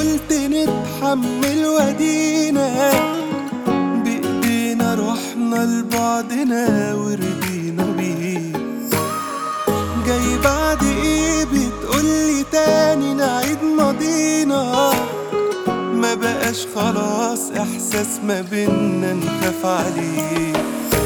قلت نتحمل ودينا بإيدينا رحنا لبعضنا ورضينا بيه جاي بعد ايه بتقولي تاني نعيد ماضينا ما بقاش خلاص احساس ما بينا نخاف عليه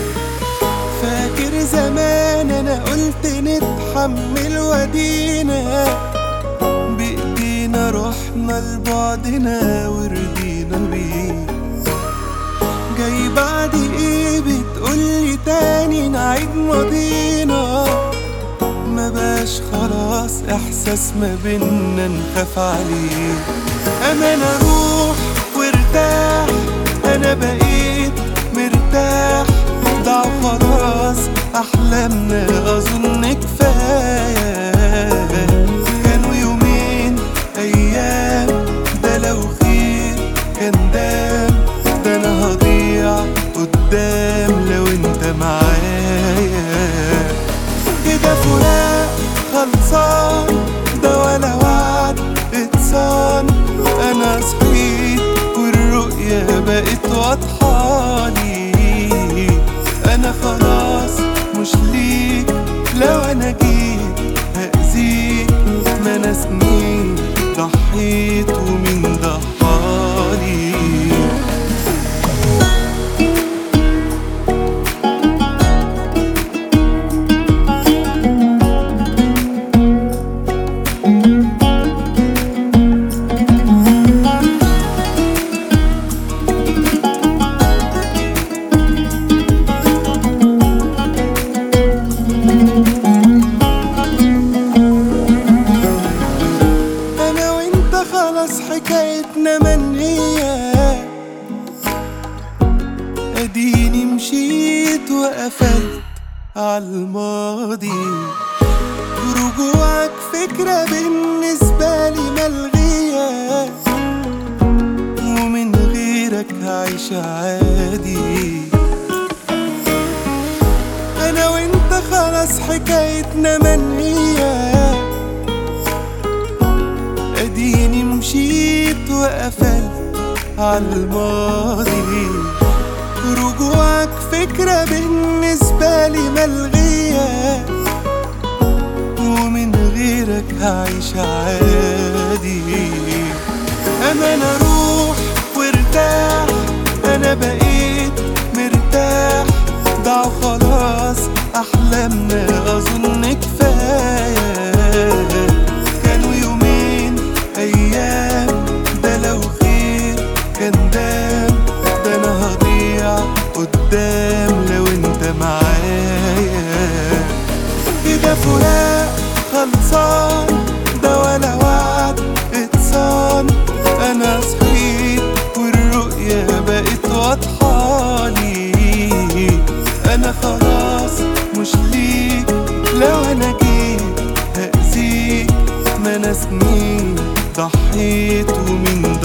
فاكر زمان انا قلت نتحمل ودينا بايدينا رحنا لبعضنا ورضينا بيه جاي بعد ايه بتقولي تاني نعيد ماضينا ما بقاش خلاص احساس ما بينا نخاف عليه امان اروح وارتاح انا بقيت مرتاح ضاع خلاص احلامنا اظن كفايه كانوا يومين ايام ده لو خير كان دام ده انا هضيع قدام لو انت معايا كده فراق خلصان ده ولا وعد اتصان انا صحيت والرؤية بقت واضحالي انا خلاص مش ليك لو انا جيت هأذيك ما انا سنين ضحيت ومين ضحالي انا وانت خلاص حكايتنا منهية اديني مشيت وقفلت عالماضي رجوعك فكرة بالنسبة لي ملغية ومن غيرك هعيش عادي انا وانت خلاص حكايتنا منهيه اديني مشيت وقفلت عالماضي رجوعك فكرة بالنسبة لي ملغية ومن غيرك هعيش عادي امان اروح وارتاح انا بقيت مرتاح ضاع خلاص احلامنا اظن كفايه كانوا يومين ايام ده لو خير كان دام ده انا هضيع قدام لو انت معايا كده فراق خلصان ده ولا وعد اتصان انا صحيت والرؤية بقت واضحالي انا خلاص مش ليك لو انا جيت هأذيك ما انا سنين ضحيت ومين